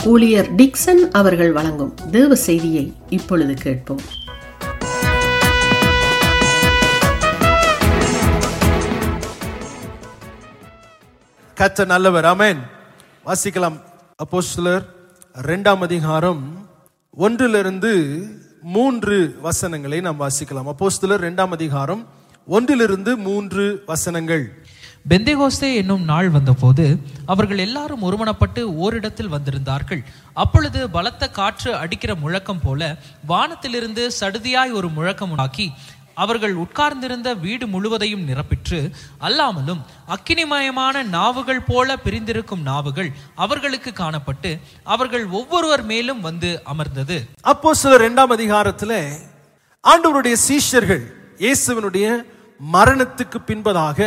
ஊழியர் டிக்சன் அவர்கள் வழங்கும் தேவ செய்தியை இப்பொழுது கேட்போம் கத்த நல்லவர் ஆமென் வாசிக்கலாம் அப்போஸ்தலர் இரண்டாம் அதிகாரம் ஒன்றிலிருந்து மூன்று வசனங்களை நாம் வாசிக்கலாம் அப்போஸ்தலர் இரண்டாம் அதிகாரம் ஒன்றிலிருந்து மூன்று வசனங்கள் பெந்தேகோஸ்தே என்னும் நாள் வந்தபோது அவர்கள் எல்லாரும் ஒருமனப்பட்டு ஓரிடத்தில் வந்திருந்தார்கள் அப்பொழுது பலத்த காற்று அடிக்கிற முழக்கம் போல வானத்திலிருந்து சடுதியாய் ஒரு முழக்கம் உண்டாக்கி அவர்கள் உட்கார்ந்திருந்த வீடு முழுவதையும் நிரப்பிற்று அல்லாமலும் அக்கினிமயமான நாவுகள் போல பிரிந்திருக்கும் நாவுகள் அவர்களுக்கு காணப்பட்டு அவர்கள் ஒவ்வொருவர் மேலும் வந்து அமர்ந்தது அப்போஸ்தலர் இரண்டாம் அதிகாரத்துல ஆண்டவருடைய சீஷர்கள் இயேசுவினுடைய மரணத்துக்கு பின்பதாக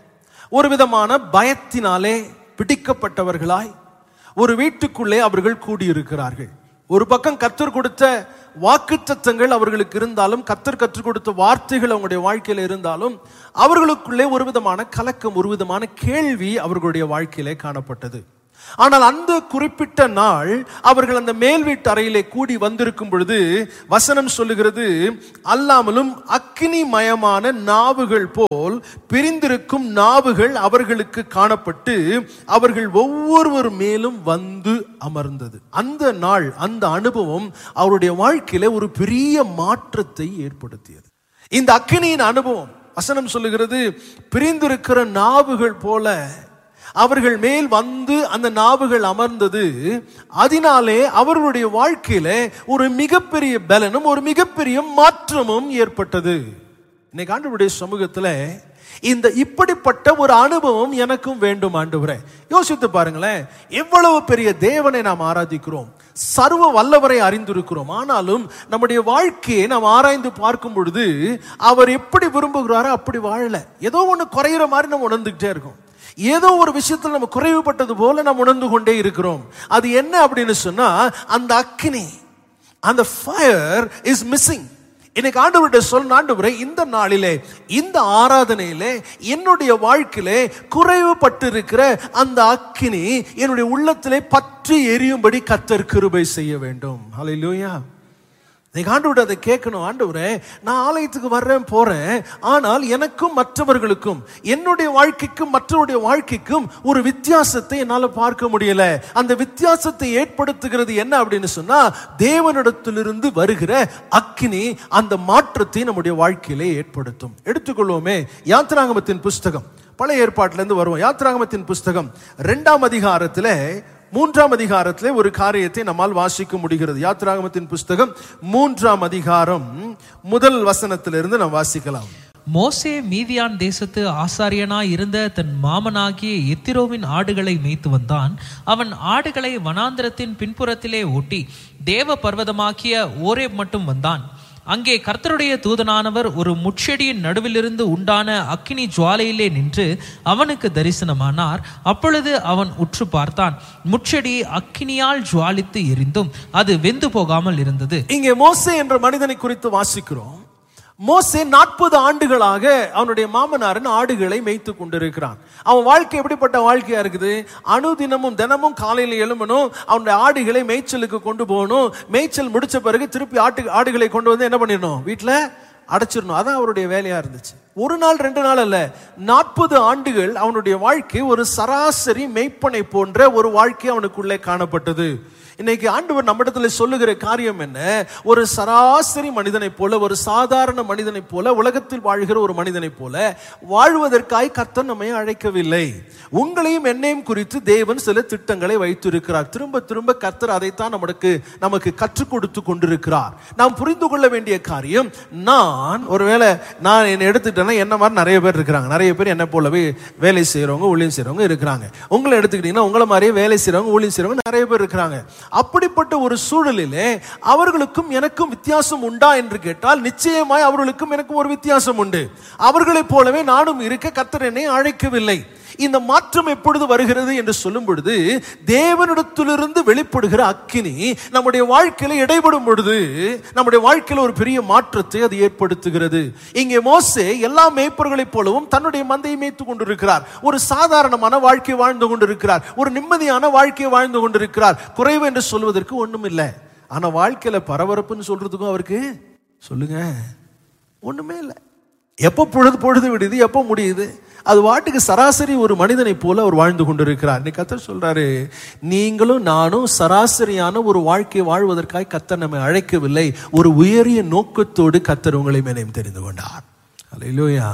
ஒரு விதமான பயத்தினாலே பிடிக்கப்பட்டவர்களாய் ஒரு வீட்டுக்குள்ளே அவர்கள் கூடியிருக்கிறார்கள் ஒரு பக்கம் கத்தர் கொடுத்த வாக்குத்தத்தங்கள் அவர்களுக்கு இருந்தாலும் கத்தர் கற்றுக் கொடுத்த வார்த்தைகள் அவங்களுடைய வாழ்க்கையில இருந்தாலும் அவர்களுக்குள்ளே ஒரு விதமான கலக்கம் ஒரு விதமான கேள்வி அவர்களுடைய வாழ்க்கையிலே காணப்பட்டது ஆனால் அந்த குறிப்பிட்ட நாள் அவர்கள் அந்த மேல் வீட்டு அறையிலே கூடி வந்திருக்கும் பொழுது வசனம் சொல்லுகிறது அல்லாமலும் அக்கினி மயமான நாவுகள் போல் பிரிந்திருக்கும் நாவுகள் அவர்களுக்கு காணப்பட்டு அவர்கள் ஒவ்வொருவர் மேலும் வந்து அமர்ந்தது அந்த நாள் அந்த அனுபவம் அவருடைய வாழ்க்கையில ஒரு பெரிய மாற்றத்தை ஏற்படுத்தியது இந்த அக்கினியின் அனுபவம் வசனம் சொல்லுகிறது பிரிந்திருக்கிற நாவுகள் போல அவர்கள் மேல் வந்து அந்த நாவுகள் அமர்ந்தது அதனாலே அவர்களுடைய வாழ்க்கையில ஒரு மிகப்பெரிய பலனும் ஒரு மிகப்பெரிய மாற்றமும் ஏற்பட்டது இன்னைக்கு ஆண்டவருடைய சமூகத்துல இந்த இப்படிப்பட்ட ஒரு அனுபவம் எனக்கும் வேண்டும் ஆண்டவரே யோசித்து பாருங்களேன் எவ்வளவு பெரிய தேவனை நாம் ஆராதிக்கிறோம் சர்வ வல்லவரை அறிந்திருக்கிறோம் ஆனாலும் நம்முடைய வாழ்க்கையை நாம் ஆராய்ந்து பார்க்கும் பொழுது அவர் எப்படி விரும்புகிறாரோ அப்படி வாழல ஏதோ ஒன்று குறையிற மாதிரி நம்ம உணர்ந்துகிட்டே இருக்கோம் ஏதோ ஒரு விஷயத்தில் நம்ம குறைவுபட்டது போல நாம் உணர்ந்து கொண்டே இருக்கிறோம் அது என்ன அப்படின்னு சொன்னா அந்த அக்கினி அந்த ஃபயர் இஸ் மிஸ்ஸிங் இன்னைக்கு ஆண்டவர்கிட்ட சொன்ன ஆண்டவரே இந்த நாளிலே இந்த ஆராதனையிலே என்னுடைய வாழ்க்கையிலே குறைவுபட்டு இருக்கிற அந்த அக்கினி என்னுடைய உள்ளத்திலே பற்றி எரியும்படி கத்தர் கிருபை செய்ய வேண்டும் ஹalleluya நீங்க ஆண்டவர்கிட்ட அதை கேட்கணும் ஆண்டவரே நான் ஆலயத்துக்கு வர்றேன் போறேன் ஆனால் எனக்கும் மற்றவர்களுக்கும் என்னுடைய வாழ்க்கைக்கும் மற்றவருடைய வாழ்க்கைக்கும் ஒரு வித்தியாசத்தை என்னால் பார்க்க முடியல அந்த வித்தியாசத்தை ஏற்படுத்துகிறது என்ன அப்படின்னு சொன்னா தேவனிடத்திலிருந்து வருகிற அக்கினி அந்த மாற்றத்தை நம்முடைய வாழ்க்கையிலே ஏற்படுத்தும் எடுத்துக்கொள்வோமே யாத்ராங்கமத்தின் புஸ்தகம் பழைய ஏற்பாட்டிலிருந்து வருவோம் யாத்ராங்கமத்தின் புஸ்தகம் ரெண்டாம் அதிகாரத்தில் மூன்றாம் அதிகாரத்திலே ஒரு காரியத்தை நம்மால் வாசிக்க முடிகிறது யாத்ராகமத்தின் புஸ்தகம் மூன்றாம் அதிகாரம் முதல் வசனத்திலிருந்து நாம் வாசிக்கலாம் மோசே மீதியான் தேசத்து ஆசாரியனாய் இருந்த தன் மாமனாகிய எத்திரோவின் ஆடுகளை மேய்த்து வந்தான் அவன் ஆடுகளை வனாந்திரத்தின் பின்புறத்திலே ஓட்டி தேவ பர்வதமாக்கிய ஓரேப் மட்டும் வந்தான் அங்கே கர்த்தருடைய தூதனானவர் ஒரு முட்செடியின் நடுவிலிருந்து உண்டான அக்கினி ஜுவாலையிலே நின்று அவனுக்கு தரிசனமானார் அப்பொழுது அவன் உற்று பார்த்தான் முட்செடி அக்கினியால் ஜுவாலித்து எரிந்தும் அது வெந்து போகாமல் இருந்தது இங்கே மோசே என்ற மனிதனை குறித்து வாசிக்கிறோம் மோசே நாற்பது ஆண்டுகளாக அவனுடைய மாமனாரின் ஆடுகளை மேய்த்து கொண்டிருக்கிறான் அவன் வாழ்க்கை எப்படிப்பட்ட வாழ்க்கையா இருக்குது அனுதினமும் தினமும் காலையில் எழும்பணும் அவனுடைய ஆடுகளை மேய்ச்சலுக்கு கொண்டு போகணும் மேய்ச்சல் முடிச்ச பிறகு திருப்பி ஆட்டு ஆடுகளை கொண்டு வந்து என்ன பண்ணிடணும் வீட்டில் அடைச்சிடணும் அதான் அவருடைய வேலையா இருந்துச்சு ஒரு நாள் ரெண்டு நாள் அல்ல நாற்பது ஆண்டுகள் அவனுடைய வாழ்க்கை ஒரு சராசரி மெய்ப்பனை போன்ற ஒரு வாழ்க்கை அவனுக்குள்ளே காணப்பட்டது இன்னைக்கு ஆண்டவர் நம்மிடத்துல சொல்லுகிற காரியம் என்ன ஒரு சராசரி மனிதனை போல ஒரு சாதாரண மனிதனை போல உலகத்தில் வாழ்கிற ஒரு மனிதனை போல வாழ்வதற்காய் கர்த்தர் நம்மை அழைக்கவில்லை உங்களையும் என்னையும் குறித்து தேவன் சில திட்டங்களை வைத்திருக்கிறார் திரும்ப திரும்ப கர்த்தர் அதைத்தான் நமக்கு நமக்கு கற்றுக் கொடுத்து கொண்டிருக்கிறார் நாம் புரிந்து கொள்ள வேண்டிய காரியம் நான் ஒருவேளை நான் என்னை எடுத்துக்கிட்டேன்னா என்ன மாதிரி நிறைய பேர் இருக்கிறாங்க நிறைய பேர் என்ன போலவே வேலை செய்யறவங்க ஊழியம் செய்யறவங்க இருக்கிறாங்க உங்களை எடுத்துக்கிட்டீங்கன்னா உங்களை மாதிரியே வேலை செய்யறவங்க ஊழியம் செய்யறவங்க நிறைய பேர் இருக்கிறாங்க அப்படிப்பட்ட ஒரு சூழலிலே அவர்களுக்கும் எனக்கும் வித்தியாசம் உண்டா என்று கேட்டால் நிச்சயமாய் அவர்களுக்கும் எனக்கும் ஒரு வித்தியாசம் உண்டு அவர்களைப் போலவே நானும் இருக்க கர்த்தர் என்னை அழைக்கவில்லை இந்த மாற்றம் எப்பொழுது வருகிறது என்று சொல்லும் பொழுது தேவனிடத்திலிருந்து வெளிப்படுகிற அக்கினி நம்முடைய வாழ்க்கையில இடைபடும் பொழுது நம்முடைய வாழ்க்கையில ஒரு பெரிய மாற்றத்தை அது ஏற்படுத்துகிறது இங்கே மோசே எல்லா மேய்ப்பர்களைப் போலவும் தன்னுடைய மந்தையை மேய்த்துக் கொண்டிருக்கிறார் ஒரு சாதாரணமான வாழ்க்கை வாழ்ந்து கொண்டிருக்கிறார் ஒரு நிம்மதியான வாழ்க்கையை வாழ்ந்து கொண்டிருக்கிறார் குறைவு என்று சொல்வதற்கு ஒண்ணும் இல்லை ஆனா வாழ்க்கையில பரபரப்புன்னு சொல்றதுக்கும் அவருக்கு சொல்லுங்க ஒண்ணுமே இல்லை எப்போ பொழுது பொழுது விடுது எப்போ முடியுது அது வாட்டுக்கு சராசரி ஒரு மனிதனை போல அவர் வாழ்ந்து கொண்டிருக்கிறார் நீ கத்தர் சொல்றாரு நீங்களும் நானும் சராசரியான ஒரு வாழ்க்கையை வாழ்வதற்காக கத்தர் நம்மை அழைக்கவில்லை ஒரு உயரிய நோக்கத்தோடு கத்தர் உங்களை மேலையும் தெரிந்து கொண்டார் அல்லேலூயா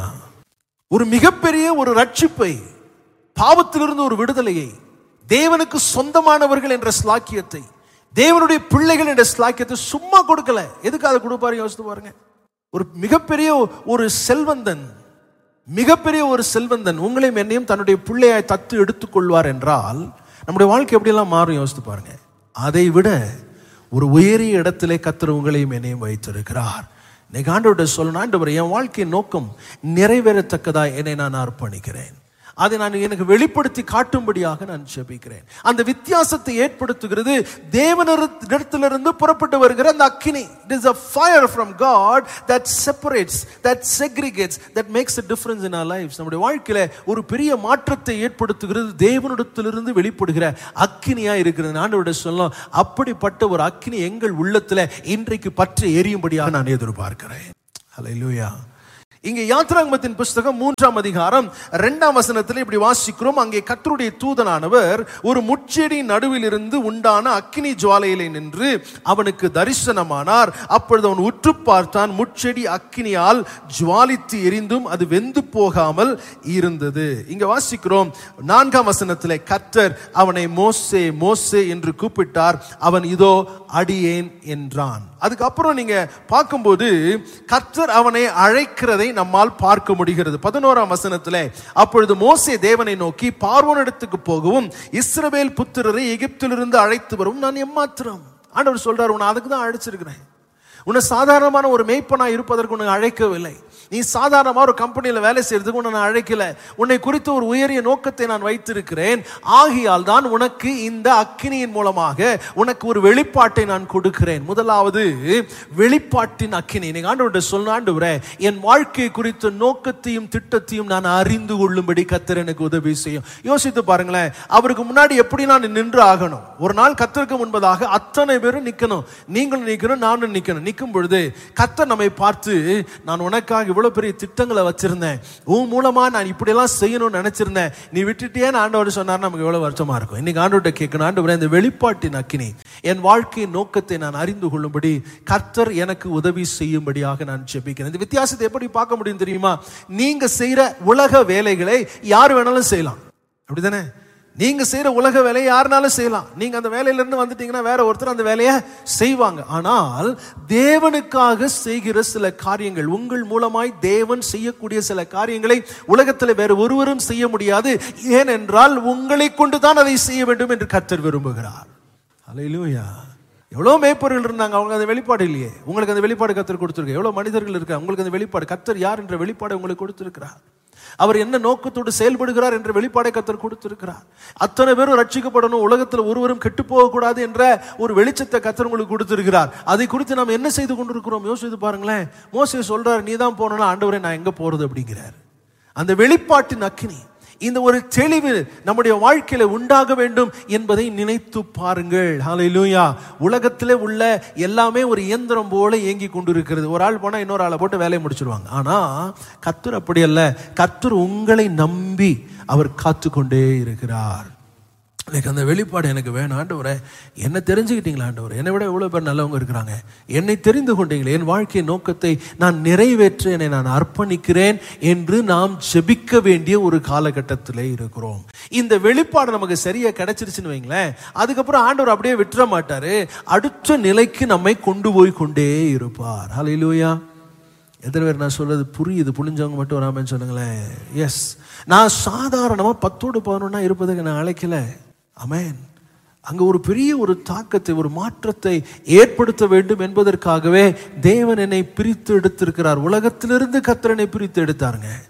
ஒரு மிகப்பெரிய ஒரு ரட்சிப்பை பாவத்திலிருந்து ஒரு விடுதலையை தேவனுக்கு சொந்தமானவர்கள் என்ற ஸ்லாக்கியத்தை தேவனுடைய பிள்ளைகள் என்ற ஸ்லாக்கியத்தை சும்மா கொடுக்கல எதுக்கு அதை கொடுப்பாரு யோசித்து பாருங்க ஒரு மிகப்பெரிய ஒரு செல்வந்தன் மிகப்பெரிய ஒரு செல்வந்தன் உங்களையும் என்னையும் தன்னுடைய பிள்ளையாய் தத்து எடுத்துக்கொள்வார் என்றால் நம்முடைய வாழ்க்கை எப்படியெல்லாம் மாறும் யோசித்து பாருங்க அதை விட ஒரு உயரிய இடத்திலே கத்தர் உங்களையும் என்னையும் வைத்திருக்கிறார் இன்னைக்கு ஆண்டவர்கிட்ட சொல்லணும் ஆண்டவர் என் வாழ்க்கையின் நோக்கம் நிறைவேறத்தக்கதா என்னை நான் அர்ப்பணிக்கிறேன் அதை நான் எனக்கு வெளிப்படுத்தி காட்டும்படியாக நான் ஜெபிக்கிறேன் அந்த வித்தியாசத்தை ஏற்படுத்துகிறது தேவனிடத்திலிருந்து புறப்பட்டு வருகிற அந்த அக்கினி it is a fire from God that separates that segregates that makes a difference in our lifes நம்முடைய வாழ்க்கையில ஒரு பெரிய மாற்றத்தை ஏற்படுத்துகிறது தேவனிடத்திலிருந்து வெளிப்படுகிற அக்கினியா இருக்கிறது ஆண்டவருடைய சொல்லும் அப்படிப்பட்ட ஒரு அக்கினி எங்கள் உள்ளத்துல இன்றைக்கு பற்றி எரியும்படியாக நான் எதிர்பார்க்கிறேன் ஹalleluya இங்கே யாத்ராங்கமத்தின் புஸ்தகம் மூன்றாம் அதிகாரம் இரண்டாம் வசனத்தில் இப்படி வாசிக்கிறோம் அங்கே கத்தருடைய தூதனானவர் ஒரு முச்செடி நடுவில் இருந்து உண்டான அக்கினி ஜுவாலையிலே நின்று அவனுக்கு தரிசனமானார் அப்பொழுது அவன் உற்று பார்த்தான் முச்செடி அக்கினியால் ஜுவாலித்து எரிந்தும் அது வெந்து போகாமல் இருந்தது இங்க வாசிக்கிறோம் நான்காம் வசனத்திலே கத்தர் அவனை மோசே மோசே என்று கூப்பிட்டார் அவன் இதோ அடியேன் என்றான் அதுக்கப்புறம் நீங்க பார்க்கும்போது கர்த்தர் அவனை அழைக்கிறதை நம்மால் பார்க்க முடிகிறது பதினோராம் வசனத்திலே அப்பொழுது மோசே தேவனை நோக்கி பார்வோனிடத்துக்கு போகவும் இஸ்ரவேல் புத்திரரை எகிப்திலிருந்து அழைத்து வரவும் நான் எம்மாத்திரம் ஆண்டவர் சொல்றாரு உன்னை அதுக்கு தான் அழைச்சிருக்கிறேன் உன்னை சாதாரணமான ஒரு மேய்ப்பனா இருப்பதற்கு உன்னை அழைக்கவில்லை நீ சாதாரணமா ஒரு கம்பெனியில் வேலை செய்யறதுக்கு உன்னை நான் அழைக்கல உன்னை குறித்து ஒரு உயரிய நோக்கத்தை நான் வைத்திருக்கிறேன் ஆகியால் தான் உனக்கு இந்த அக்கினியின் மூலமாக உனக்கு ஒரு வெளிப்பாட்டை நான் கொடுக்கிறேன் முதலாவது வெளிப்பாட்டின் அக்கினி நீங்க ஆண்டு சொல்ல ஆண்டு என் வாழ்க்கை குறித்த நோக்கத்தையும் திட்டத்தையும் நான் அறிந்து கொள்ளும்படி கத்தர் எனக்கு உதவி செய்யும் யோசித்து பாருங்களேன் அவருக்கு முன்னாடி எப்படி நான் நின்று ஆகணும் ஒரு நாள் கத்தருக்கு முன்பதாக அத்தனை பேரும் நிக்கணும் நீங்களும் நிக்கணும் நானும் நிக்கணும் நிற்கும் பொழுது கத்தர் நம்மை பார்த்து நான் உனக்காக இவ்வளவு பெரிய திட்டங்களை வச்சிருந்தேன் உன் மூலமா நான் இப்படியெல்லாம் செய்யணும்னு நினைச்சிருந்தேன் நீ விட்டுட்டேன்னு ஆண்டவர் சொன்னார் நமக்கு எவ்வளவு வருஷமா இருக்கும் இன்னைக்கு ஆண்டவர்கிட்ட கேட்கணும் ஆண்டவரே இந்த வெளிப்பாட்டின் அக்கினி என் வாழ்க்கையின் நோக்கத்தை நான் அறிந்து கொள்ளும்படி கர்த்தர் எனக்கு உதவி செய்யும்படியாக நான் ஜெபிக்கிறேன் இந்த வித்தியாசத்தை எப்படி பார்க்க முடியும் தெரியுமா நீங்க செய்யற உலக வேலைகளை யார் வேணாலும் செய்யலாம் அப்படிதானே நீங்க செய்யற உலக வேலையை யாருனாலும் செய்யலாம் நீங்க அந்த வேலையில இருந்து வந்துட்டீங்கன்னா வேற ஒருத்தர் அந்த வேலையை செய்வாங்க ஆனால் தேவனுக்காக செய்கிற சில காரியங்கள் உங்கள் மூலமாய் தேவன் செய்யக்கூடிய சில காரியங்களை உலகத்தில் வேற ஒருவரும் செய்ய முடியாது ஏனென்றால் உங்களை கொண்டு தான் அதை செய்ய வேண்டும் என்று கர்த்தர் விரும்புகிறார் அலையிலூயா எவ்வளோ மேய்ப்பர்கள் இருந்தாங்க அவங்க அந்த வெளிப்பாடு இல்லையே உங்களுக்கு அந்த வெளிப்பாடு கத்தர் கொடுத்துருக்கு எவ்வளோ மனிதர்கள் இருக்காங்க உங்களுக்கு அந்த வெளிப்பாடு கத்தர் யார் என்ற வெளிப்பாடு உங்களுக்கு கொடுத்திருக்கிறார் அவர் என்ன நோக்கத்தோடு செயல்படுகிறார் என்ற வெளிப்பாடை கத்தர் கொடுத்திருக்கிறார் அத்தனை பேரும் ரட்சிக்கப்படணும் உலகத்தில் ஒருவரும் கெட்டு போகக்கூடாது என்ற ஒரு வெளிச்சத்தை கத்தர் உங்களுக்கு கொடுத்திருக்கிறார் அதை குறித்து நாம் என்ன செய்து கொண்டிருக்கிறோம் யோசித்து பாருங்களேன் மோசே சொல்றாரு நீ தான் போனா ஆண்டவரே நான் எங்க போறது அப்படிங்கிறார் அந்த வெளிப்பாட்டின் அக்கினி இந்த ஒரு தெளிவு நம்முடைய வாழ்க்கையில உண்டாக வேண்டும் என்பதை நினைத்து பாருங்கள் ஹalleluya உலகத்திலே உள்ள எல்லாமே ஒரு இயந்திரம் போல இயங்கி கொண்டிருக்கிறது ஒரு ஆள் போனா இன்னொரு ஆளை போட்டு வேலையை முடிச்சிருவாங்க ஆனா கத்தர் அப்படி அல்ல கத்தர் உங்களை நம்பி அவர் காத்து கொண்டே இருக்கிறார் எனக்கு அந்த வெளிப்பாடு எனக்கு வேணும் ஆண்டவரே என்ன தெரிஞ்சுக்கிட்டீங்களா ஆண்டவர் என்னை விட எவ்வளோ பேர் நல்லவங்க இருக்கிறாங்க என்னை தெரிந்து கொண்டீங்களே என் வாழ்க்கை நோக்கத்தை நான் நிறைவேற்ற என்னை நான் அர்ப்பணிக்கிறேன் என்று நாம் ஜெபிக்க வேண்டிய ஒரு காலகட்டத்தில் இருக்கிறோம் இந்த வெளிப்பாடு நமக்கு சரியா கிடைச்சிருச்சுன்னு வைங்களேன் அதுக்கப்புறம் ஆண்டவர் அப்படியே விட்டுற மாட்டாரு அடுத்த நிலைக்கு நம்மை கொண்டு போய் கொண்டே இருப்பார் ஹalleluya எத்தனை பேர் நான் சொல்றது புரியுது புரிஞ்சவங்க மட்டும் வராமன்னு சொல்லுங்களேன் எஸ் நான் சாதாரணமாக பத்தோடு பதினொன்னா இருப்பதுக்கு நான் அழைக்கல அமேன் அங்க ஒரு பெரிய ஒரு தாக்கத்தை ஒரு மாற்றத்தை ஏற்படுத்த வேண்டும் என்பதற்காகவே தேவன் என்னை பிரித்து எடுத்திருக்கிறார் உலகத்திலிருந்து கத்திரனை பிரித்து எடுத்தாருங்க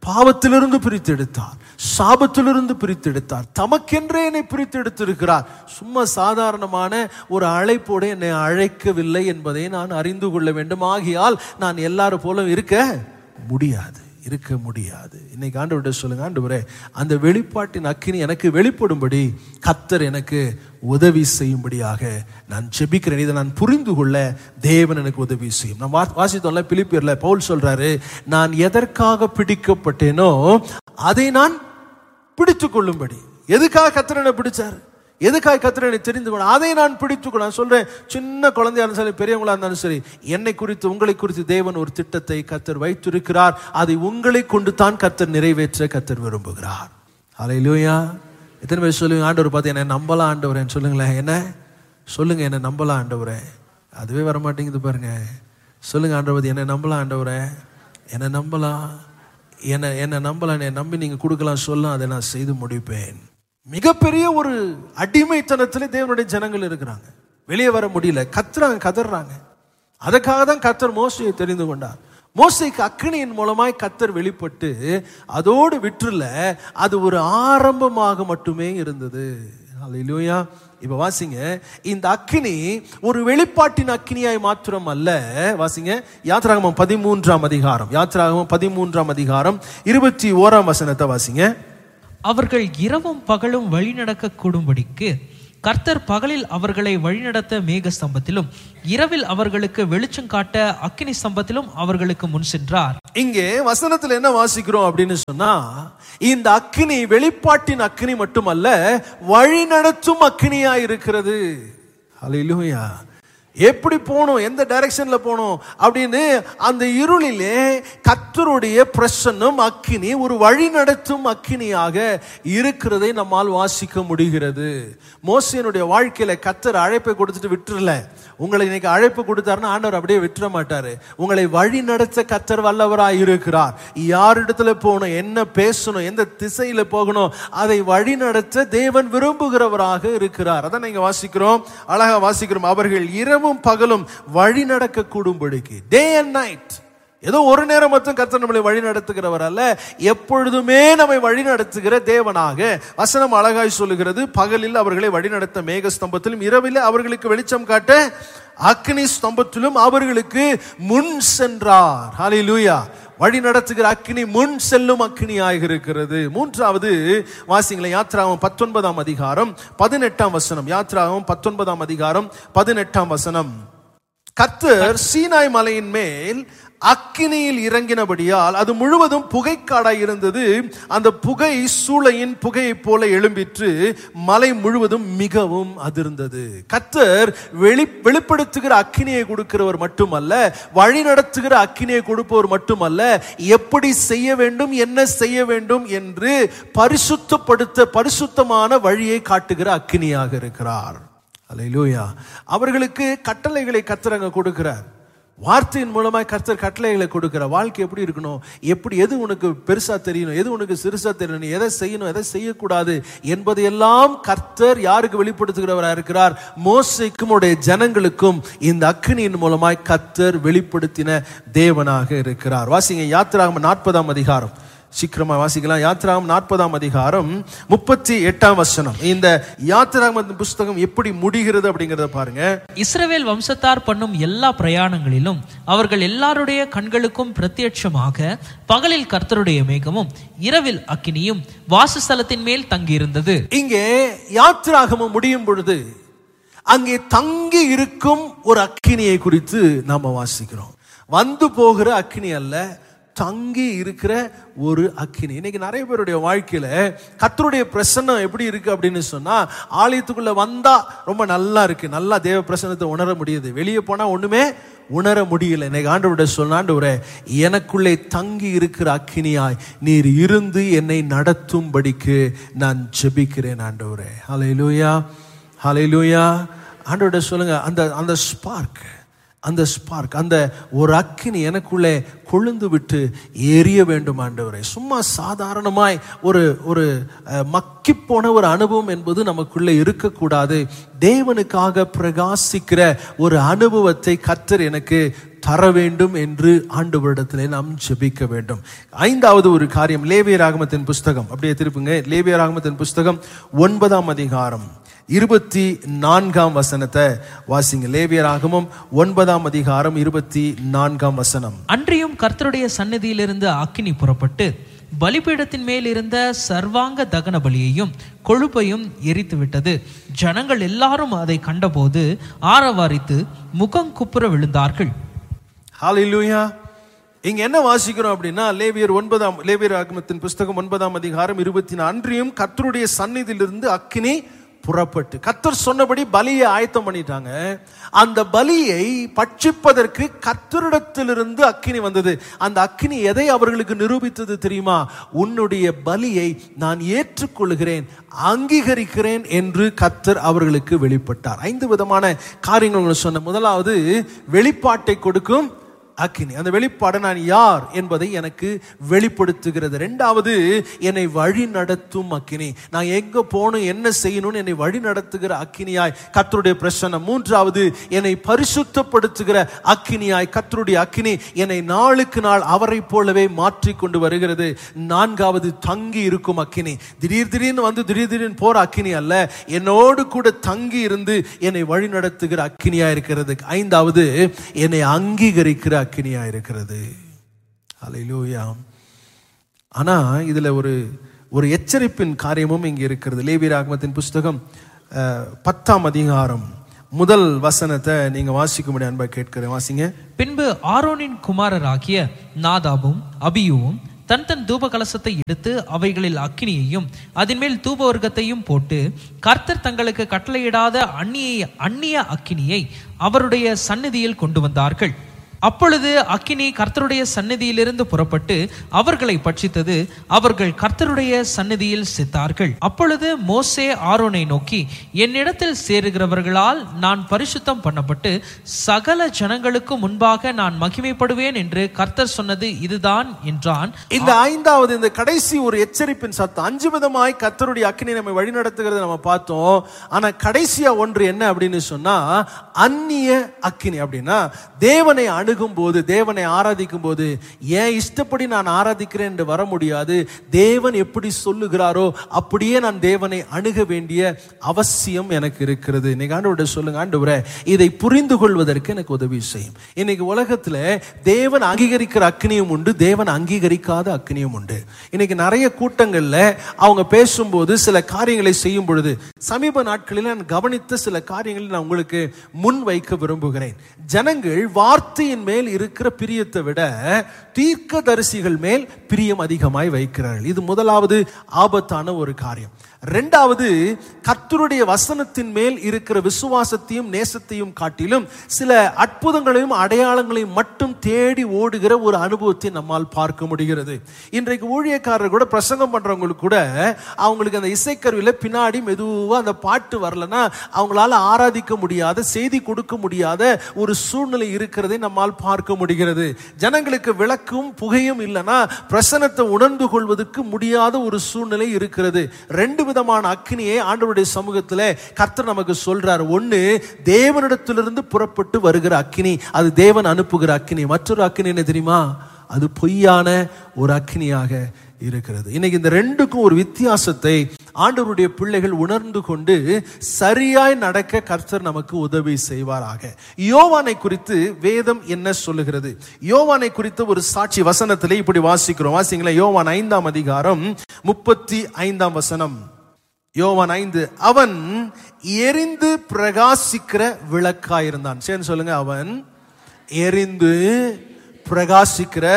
பாவத்திலிருந்து பிரித்தெடுத்தார் சாபத்திலிருந்து பிரித்தெடுத்தார் தமக்கென்றே என்னை பிரித்தெடுத்திருக்கிறார் சும்மா சாதாரணமான ஒரு அழைப்போடு என்னை அழைக்கவில்லை என்பதை நான் அறிந்து கொள்ள வேண்டும் ஆகியால் நான் எல்லாரும் போல இருக்க முடியாது இருக்க முடியாது இன்னைக்கு ஆண்டவர்கிட்ட சொல்லுங்க ஆண்டவரே அந்த வெளிப்பாட்டின் அக்கினி எனக்கு வெளிப்படும்படி கத்தர் எனக்கு உதவி செய்யும்படியாக நான் ஜெபிக்கிறேன் இதை நான் புரிந்து கொள்ள தேவன் எனக்கு உதவி செய்யும் நான் வா- வாசித்தோம்ல பிலிப்பியர்ல பவுல் சொல்றாரு நான் எதற்காக பிடிக்கப்பட்டேனோ அதை நான் பிடித்து கொள்ளும்படி எதுக்காக கத்திரனை பிடிச்சார் எதுக்காக கத்திரனை தெரிந்து கொள்ள அதை நான் பிடித்து கொள்ள நான் சொல்றேன் சின்ன குழந்தையா இருந்தாலும் சரி பெரியவங்களா இருந்தாலும் சரி என்னை குறித்து உங்களை குறித்து தேவன் ஒரு திட்டத்தை கத்தர் வைத்திருக்கிறார் அதை உங்களை கொண்டு தான் கத்தர் நிறைவேற்ற கத்தர் விரும்புகிறார் அலையிலூயா எத்தனை பேர் சொல்லுங்க ஆண்டவர் பார்த்து என்னை நம்பலாம் ஆண்டவரேன்னு சொல்லுங்களேன் என்ன சொல்லுங்க என்னை நம்பலாம் ஆண்டவரே அதுவே வர மாட்டேங்குது பாருங்க சொல்லுங்க ஆண்டவர் என்னை நம்பலாம் ஆண்டவரே என்னை நம்பலாம் என்னை என்னை நம்பலாம் என்னை நம்பி நீங்கள் கொடுக்கலாம் சொல்லலாம் அதை நான் செய்து முடிப்பேன் மிகப்பெரிய ஒரு அடிமைத்தனத்தில் தேவனுடைய ஜனங்கள் இருக்கிறாங்க வெளியே வர முடியல கத்துறாங்க கதறாங்க அதுக்காக தான் கத்தர் மோசையை தெரிந்து கொண்டார் மோசைக்கு அக்கினியின் மூலமாய் கத்தர் வெளிப்பட்டு அதோடு விற்றுல அது ஒரு ஆரம்பமாக மட்டுமே இருந்தது அல்லேலூயா இப்ப வாசிங்க இந்த அக்கினி ஒரு வெளிப்பாட்டின் அக்கினியாய் மாத்திரம் அல்ல வாசிங்க யாத்ராகமம் பதிமூன்றாம் அதிகாரம் யாத்ராகமம் பதிமூன்றாம் அதிகாரம் இருபத்தி ஓராம் வசனத்தை வாசிங்க அவர்கள் இரவும் பகலும் வழிநடக்க கூடும்படிக்கு கர்த்தர் பகலில் அவர்களை வழிநடத்த மேக ஸ்தம்பத்திலும் இரவில் அவர்களுக்கு வெளிச்சம் காட்ட அக்கினி ஸ்தம்பத்திலும் அவர்களுக்கு முன் சென்றார் இங்கே வசனத்துல என்ன வாசிக்கிறோம் அப்படின்னு சொன்னா இந்த அக்கினி வெளிப்பாட்டின் அக்கினி மட்டுமல்ல வழி நடத்தும் அக்கினியா இருக்கிறது ஹalleluya எப்படி போகணும் எந்த டைரக்ஷன்ல போகணும் அப்படின்னு அந்த இருளிலே கத்தருடைய பிரசன்னம் அக்கினி ஒரு வழி நடத்தும் அக்கினியாக இருக்கிறதை நம்மால் வாசிக்க முடிகிறது மோசையனுடைய வாழ்க்கையில கத்தர் அழைப்பை கொடுத்துட்டு விட்டுறல உங்களை இன்னைக்கு அழைப்பு கொடுத்தாருன்னா ஆண்டவர் அப்படியே விட்டுற மாட்டாரு உங்களை வழி நடத்த கத்தர் வல்லவராய் இருக்கிறார் யாரிடத்துல போகணும் என்ன பேசணும் எந்த திசையில போகணும் அதை வழி நடத்த தேவன் விரும்புகிறவராக இருக்கிறார் அதான் நீங்க வாசிக்கிறோம் அழகா வாசிக்கிறோம் அவர்கள் இரவும் பகலும் வழி நடக்க கூடும்படிக்கு டே அண்ட் நைட் ஏதோ ஒரு நேரம் மட்டும் கர்த்தர் நம்மளை வழி நடத்துகிறவர் அல்ல எப்பொழுதுமே நம்மை வழி நடத்துகிற தேவனாக வசனம் அழகாய் சொல்லுகிறது பகலில் அவர்களை வழி நடத்த மேக ஸ்தம்பத்திலும் இரவில் அவர்களுக்கு வெளிச்சம் காட்ட அக்னி ஸ்தம்பத்திலும் அவர்களுக்கு முன் சென்றார் ஹalleluya வழி நடத்துகிற அக்கினி முன் செல்லும் அக்கினியாக இருக்கிறது மூன்றாவது வாசிங்களேன் யாத்ராகம் பத்தொன்பதாம் அதிகாரம் பதினெட்டாம் வசனம் யாத்ராகம் பத்தொன்பதாம் அதிகாரம் பதினெட்டாம் வசனம் கர்த்தர் சீனாய் மலையின் மேல் அக்கினியில் இறங்கினபடியால் அது முழுவதும் புகைக்காடாய் இருந்தது அந்த புகை சூளையின் புகையைப் போல எழும்பிற்று மலை முழுவதும் மிகவும் அதிர்ந்தது கர்த்தர் வெளி வெளிப்படுத்துகிற அக்கினியை கொடுக்கிறவர் மட்டுமல்ல வழி நடத்துகிற அக்கினியை கொடுப்பவர் மட்டுமல்ல எப்படி செய்ய வேண்டும் என்ன செய்ய வேண்டும் என்று பரிசுத்தப்படுத்த பரிசுத்தமான வழியை காட்டுகிற அக்கினியாக இருக்கிறார் அல்லேலூயா அவர்களுக்கு கட்டளைகளை கர்த்தர் அங்க கொடுக்கிறார் வார்த்தையின் மூலமாய் கர்த்தர் கட்டளைகளை கொடுக்கிற வாழ்க்கை எப்படி இருக்கணும் எப்படி எது உனக்கு பெருசா தெரியணும் எது உனக்கு சிறுசா தெரியணும் எதை செய்யணும் எதை செய்யக்கூடாது என்பதையெல்லாம் கர்த்தர் யாருக்கு வெளிப்படுத்துகிறவராக இருக்கிறார் மோசைக்கும் உடைய ஜனங்களுக்கும் இந்த அக்கினியின் மூலமாய் கர்த்தர் வெளிப்படுத்தின தேவனாக இருக்கிறார் வாசிங்க யாத்திராகம் நாற்பதாம் அதிகாரம் சீக்கிரமா வாசிக்கலாம் யாத்திராகம் நாற்பதாம் அதிகாரம் முப்பத்தி எட்டாம் வசனம் இந்த யாத்திராகம் புஸ்தகம் எப்படி முடிகிறது அப்படிங்கறத பாருங்க இஸ்ரவேல் வம்சத்தார் பண்ணும் எல்லா பிரயாணங்களிலும் அவர்கள் எல்லாருடைய கண்களுக்கும் பிரத்யட்சமாக பகலில் கர்த்தருடைய மேகமும் இரவில் அக்கினியும் வாசஸ்தலத்தின் மேல் தங்கியிருந்தது இங்கே யாத்திராகமம் முடியும் பொழுது அங்கே தங்கி இருக்கும் ஒரு அக்கினியை குறித்து நாம வாசிக்கிறோம் வந்து போகிற அக்கினி அல்ல தங்கி இருக்கிற ஒரு அக்கினி இன்னைக்கு நிறைய பேருடைய வாழ்க்கையில கத்தருடைய பிரசன்னம் எப்படி இருக்கு அப்படின்னு சொன்னா ஆலயத்துக்குள்ள வந்தா ரொம்ப நல்லா இருக்கு நல்லா தேவ பிரசன்னத்தை உணர முடியுது வெளியே போனா ஒண்ணுமே உணர முடியல இன்னைக்கு ஆண்டவருடைய சொன்ன ஆண்டவரே எனக்குள்ளே தங்கி இருக்கிற அக்கினியாய் நீர் இருந்து என்னை நடத்தும்படிக்கு நான் ஜெபிக்கிறேன் ஆண்டவரே ஹalleluya ஹalleluya ஆண்டவருடைய சொல்லுங்க அந்த அந்த ஸ்பார்க் அந்த ஸ்பார்க் அந்த ஒரு அக்கினி எனக்குள்ளே கொழுந்து விட்டு எரிய வேண்டும் ஆண்டவரே சும்மா சாதாரணமாய் ஒரு ஒரு மக்கிப் போன ஒரு அனுபவம் என்பது நமக்குள்ளே இருக்கக்கூடாது தேவனுக்காக பிரகாசிக்கிற ஒரு அனுபவத்தை கத்தர் எனக்கு தர வேண்டும் என்று ஆண்டவரிடத்திலே நாம் ஜெபிக்க வேண்டும் ஐந்தாவது ஒரு காரியம் லேவிய ராகமத்தின் புஸ்தகம் அப்படியே திருப்புங்க லேவிய ராகமத்தின் புஸ்தகம் ஒன்பதாம் அதிகாரம் இருபத்தி நான்காம் வசனத்தை வாசிங்க லேவிய ராகமம் ஒன்பதாம் அதிகாரம் இருபத்தி நான்காம் வசனம் அன்றியும் கர்த்தருடைய சந்நிதியிலிருந்து அக்கினி புறப்பட்டு பலிபீடத்தின் மேல் இருந்த சர்வாங்க தகன பலியையும் கொழுப்பையும் எரித்து விட்டது ஜனங்கள் எல்லாரும் அதை கண்டபோது ஆரவாரித்து முகம் குப்புற விழுந்தார்கள் ஹalleluya இங்க என்ன வாசிக்கிறோம் அப்படின்னா லேவியர் ஒன்பதாம் லேவியர் ஆகமத்தின் புஸ்தகம் ஒன்பதாம் அதிகாரம் இருபத்தி அன்றியும் கர்த்தருடைய சந்நிதியிலிருந்து அக்கினி புறப்பட்டு கர்த்தர் சொன்னபடி பலியை ஆயத்தம் பண்ணிட்டாங்க அந்த பலியை பட்சிப்பதற்கு கர்த்தரிடத்திலிருந்து அக்கினி வந்தது அந்த அக்கினி எதை அவர்களுக்கு நிரூபித்தது தெரியுமா உன்னுடைய பலியை நான் ஏற்றுக்கொள்கிறேன் அங்கீகரிக்கிறேன் என்று கர்த்தர் அவர்களுக்கு வெளிப்பட்டார் ஐந்து விதமான காரியங்கள் உங்களுக்கு சொன்ன முதலாவது வெளிப்பாட்டை கொடுக்கும் அக்கினி அந்த வெளிப்பாடு நான் யார் என்பதை எனக்கு வெளிப்படுத்துகிறது ரெண்டாவது என்னை வழி நடத்தும் அக்கினி நான் எங்க போகணும் என்ன செய்யணும்னு என்னை வழி நடத்துகிற அக்கினியாய் கத்தருடைய பிரசன்னம் மூன்றாவது என்னை பரிசுத்தப்படுத்துகிற அக்கினியாய் கத்தருடைய அக்கினி என்னை நாளுக்கு நாள் அவரை போலவே மாற்றி கொண்டு வருகிறது நான்காவது தங்கி இருக்கும் அக்கினி திடீர் திடீர்னு வந்து திடீர் திடீர்னு போற அக்கினி அல்ல என்னோடு கூட தங்கி இருந்து என்னை வழி நடத்துகிற அக்கினியா இருக்கிறது ஐந்தாவது என்னை அங்கீகரிக்கிற அக்கினியா இருக்கிறது அலையிலூயா ஆனா இதுல ஒரு ஒரு எச்சரிப்பின் காரியமும் இங்க இருக்கிறது லேவி ராகமத்தின் புஸ்தகம் அஹ், பத்தாம் அதிகாரம் முதல் வசனத்தை நீங்க வாசிக்க முடியும் அன்பா கேட்கிறேன் வாசிங்க பின்பு ஆரோனின் குமாரராகிய நாதாபும் அபியுவும் தன் தன் தூப கலசத்தை எடுத்து அவைகளில் அக்கினியையும் அதன் மேல் தூப வர்க்கத்தையும் போட்டு கர்த்தர் தங்களுக்கு கட்டளையிடாத அந்நிய அந்நிய அக்கினியை அவருடைய சந்நிதியில் கொண்டு வந்தார்கள் அப்பொழுது அக்கினி கர்த்தருடைய சந்நிதியிலிருந்து புறப்பட்டு அவர்களை பட்சித்தது அவர்கள் கர்த்தருடைய சந்நிதியில் செத்தார்கள் அப்பொழுது மோசே ஆரோனை நோக்கி என்னிடத்தில் சேருகிறவர்களால் நான் பரிசுத்தம் பண்ணப்பட்டு சகல ஜனங்களுக்கு முன்பாக நான் மகிமைப்படுவேன் என்று கர்த்தர் சொன்னது இதுதான் என்றான் இந்த ஐந்தாவது இந்த கடைசி ஒரு எச்சரிப்பின் சத்தம் அஞ்சு விதமாய் கத்தருடைய அக்கினி நம்ம வழி நடத்துகிறத நம்ம பார்த்தோம் ஆனா கடைசியா ஒன்று என்ன அப்படின்னு சொன்னா அந்நிய அக்கினி அப்படின்னா தேவனை அணுகும் போது தேவனை ஆராதிக்கும் போது ஏன் இஷ்டப்படி நான் ஆராதிக்கிறேன் என்று வர முடியாது தேவன் எப்படி சொல்லுகிறாரோ அப்படியே நான் தேவனை அணுக வேண்டிய அவசியம் எனக்கு இருக்கிறது இன்னைக்கு ஆண்டவர்கிட்ட சொல்லுங்க ஆண்டவரே இதை புரிந்து கொள்வதற்கு எனக்கு உதவி செய்யும் இன்னைக்கு உலகத்துல தேவன் அங்கீகரிக்கிற அக்னியும் உண்டு தேவன் அங்கீகரிக்காத அக்னியும் உண்டு இன்னைக்கு நிறைய கூட்டங்கள்ல அவங்க பேசும்போது சில காரியங்களை செய்யும் பொழுது சமீப நாட்களில் நான் கவனித்த சில காரியங்களை நான் உங்களுக்கு முன் வைக்க விரும்புகிறேன் ஜனங்கள் வார்த்தையின் மேல் இருக்கிற பிரியத்தை விட தீர்க்கதரிசிகள் மேல் பிரியம் அதிகமாய் வைக்கிறார்கள் இது முதலாவது ஆபத்தான ஒரு காரியம் ரெண்டாவது கர்த்தருடைய வசனத்தின் மேல் இருக்கிற விசுவாசத்தையும் நேசத்தையும் காட்டிலும் சில அற்புதங்களையும் அடையாளங்களையும் மட்டும் தேடி ஓடுகிற ஒரு அனுபவத்தை நம்மால் பார்க்க முடிகிறது இன்றைக்கு ஊழியக்காரர் கூட பிரசங்கம் பண்றவங்களுக்கு கூட அவங்களுக்கு அந்த இசைக்கருவியில பின்னாடி மெதுவா அந்த பாட்டு வரலன்னா அவங்களால ஆராதிக்க முடியாத செய்தி கொடுக்க முடியாத ஒரு சூழ்நிலை இருக்கிறதை நம்மால் பார்க்க முடிகிறது ஜனங்களுக்கு விளக்கும் புகையும் இல்லைன்னா பிரசனத்தை உணர்ந்து கொள்வதற்கு முடியாத ஒரு சூழ்நிலை இருக்கிறது ரெண்டு விதமான அக்னியை ஆண்டவருடைய சமூகத்துல கர்த்தர் நமக்கு சொல்றார் ஒண்ணு தேவனிடத்திலிருந்து புறப்பட்டு வருகிற அக்கினி அது தேவன் அனுப்புகிற அக்கினி மற்றொரு அக்கினி என்ன தெரியுமா அது பொய்யான ஒரு அக்கினியாக இருக்கிறது இன்னைக்கு இந்த ரெண்டுக்கும் ஒரு வித்தியாசத்தை ஆண்டவருடைய பிள்ளைகள் உணர்ந்து கொண்டு சரியாய் நடக்க கர்த்தர் நமக்கு உதவி செய்வாராக யோவானை குறித்து வேதம் என்ன சொல்லுகிறது யோவானை குறித்த ஒரு சாட்சி வசனத்திலே இப்படி வாசிக்கிறோம் வாசிங்களேன் யோவான் ஐந்தாம் அதிகாரம் முப்பத்தி ஐந்தாம் வசனம் யோவான் ஐந்து அவன் எரிந்து பிரகாசிக்கிற விளக்காயிருந்தான் சரி சொல்லுங்க அவன் எரிந்து பிரகாசிக்கிற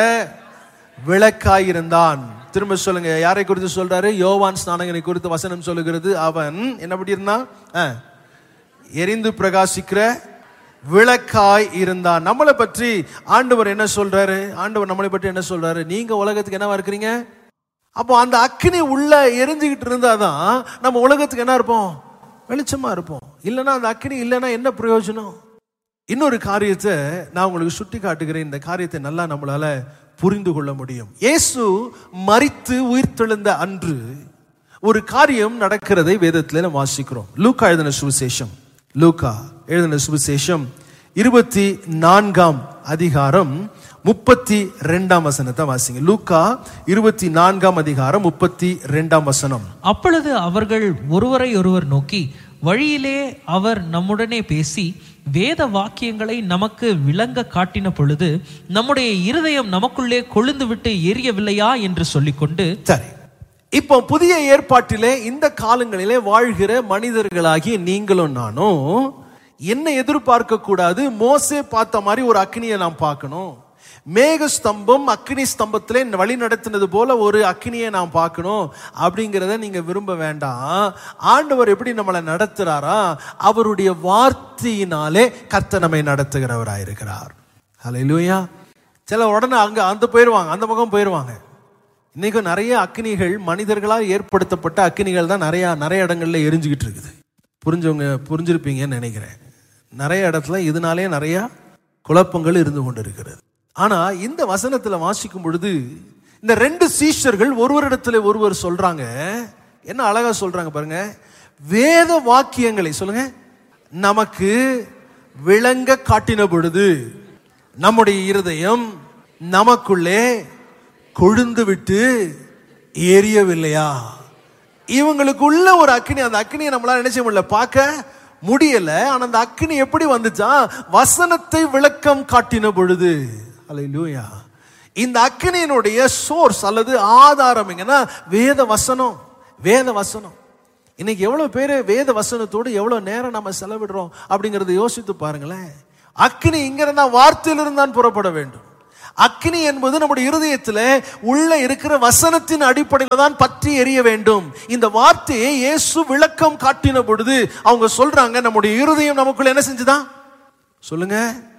விளக்காயிருந்தான் திரும்ப சொல்லுங்க யாரை குறித்து சொல்றாரு யோவான் ஸ்நானகனை குறித்து வசனம் சொல்லுகிறது அவன் என்ன படி இருந்தான் ஆ, எரிந்து பிரகாசிக்கிற விளக்காய் இருந்தான் நம்மளை பற்றி ஆண்டவர் என்ன சொல்றாரு ஆண்டவர் நம்மளை பற்றி என்ன சொல்றாரு நீங்க உலகத்துக்கு என்னவா இருக்கிறீங்க அப்போ அந்த அக்கினி உள்ள எரிஞ்சுக்கிட்டு இருந்தாதான் நம்ம உலகத்துக்கு என்ன இருப்போம் வெளிச்சமா இருப்போம் இல்லைன்னா அந்த அக்கினி இல்லைன்னா என்ன பிரயோஜனம் இன்னொரு காரியத்தை நான் உங்களுக்கு சுட்டி காட்டுகிறேன் இந்த காரியத்தை நல்லா நம்மளால புரிந்து கொள்ள முடியும் இயேசு மரித்து உயிர்த்தெழுந்த அன்று ஒரு காரியம் நடக்கிறதை வேதத்தில் நம்ம வாசிக்கிறோம் லூக்கா எழுதின சுவிசேஷம் லூக்கா எழுதின சுவிசேஷம் இருபத்தி நான்காம் அதிகாரம் முப்பத்தி ரெண்டாம் வசனத்தை வாசிங்க லூக்கா இருபத்தி நான்காம் அதிகாரம் முப்பத்தி ரெண்டாம் வசனம் அப்பொழுது அவர்கள் ஒருவரை ஒருவர் நோக்கி வழியிலே அவர் நம்முடனே பேசி வேத வாக்கியங்களை நமக்கு விளங்க காட்டின பொழுது நம்முடைய இருதயம் நமக்குள்ளே கொழுந்து விட்டு எரியவில்லையா என்று சொல்லிக்கொண்டு சரி இப்போ புதிய ஏற்பாட்டிலே இந்த காலங்களிலே வாழ்கிற மனிதர்களாகிய நீங்களும் நானும் என்ன எதிர்பார்க்க கூடாது மோசே பார்த்த மாதிரி ஒரு அக்னியை நாம் பார்க்கணும் மேக ஸ்தம்பம் அக்னி ஸ்தம்பத்திலே வழி நடத்தினது போல ஒரு அக்னியை நாம் பார்க்கணும் அப்படிங்கிறத நீங்க விரும்ப வேண்டாம் ஆண்டவர் எப்படி நம்மளை நடத்துறாரா அவருடைய வார்த்தையினாலே கர்த்தர் நம்மை நடத்துகிறவராயிருக்கிறார் ஹalleluya சில உடனே அங்க அந்த போயிருவாங்க அந்த பக்கம் போயிருவாங்க இன்னைக்கும் நிறைய அக்னிகள் மனிதர்களால் ஏற்படுத்தப்பட்ட அக்னிகள் தான் நிறைய நிறைய இடங்கள்ல எரிஞ்சுக்கிட்டு இருக்குது புரிஞ்சவங்க புரிஞ்சிருப்பீங்கன்னு நினைக்கிறேன் நிறைய இடத்துல இதனாலே நிறைய குழப்பங்கள் இருந்து கொண்டு இருக்கிறது ஆனா இந்த வசனத்துல வாசிக்கும் பொழுது இந்த ரெண்டு சீஷர்கள் ஒருவரிடத்துல ஒருவர் சொல்றாங்க என்ன அழகா சொல்றாங்க பாருங்க வேத வாக்கியங்களை சொல்லுங்க நமக்கு விளங்க காட்டின பொழுது நம்முடைய இருதயம் நமக்குள்ளே கொழுந்து விட்டு எரியவில்லையா இவங்களுக்குள்ள ஒரு அக்னி அந்த அக்னியை நம்மளால நினைச்ச முடியல பார்க்க முடியல ஆனா அந்த அக்னி எப்படி வந்துச்சா வசனத்தை விளக்கம் காட்டின பொழுது அல்லேலூயா இந்த அக்னியினுடைய சோர்ஸ் அல்லது ஆதாரம் எங்கன்னா வேத வசனம் வேத வசனம் இன்னைக்கு எவ்வளவு பேர் வேத வசனத்தோடு எவ்வளவு நேரம் நம்ம செலவிடுறோம் அப்படிங்கறத யோசித்து பாருங்களேன் அக்னி இங்க இருந்தா வார்த்தையிலிருந்து தான் புறப்பட வேண்டும் அக்னி என்பது நம்முடைய இருதயத்தில் உள்ள இருக்கிற வசனத்தின் அடிப்படையில் தான் பற்றி எரிய வேண்டும் இந்த வார்த்தையை இயேசு விளக்கம் காட்டின பொழுது அவங்க சொல்றாங்க நம்முடைய இருதயம் நமக்குள்ள என்ன செஞ்சுதான் சொல்லுங்க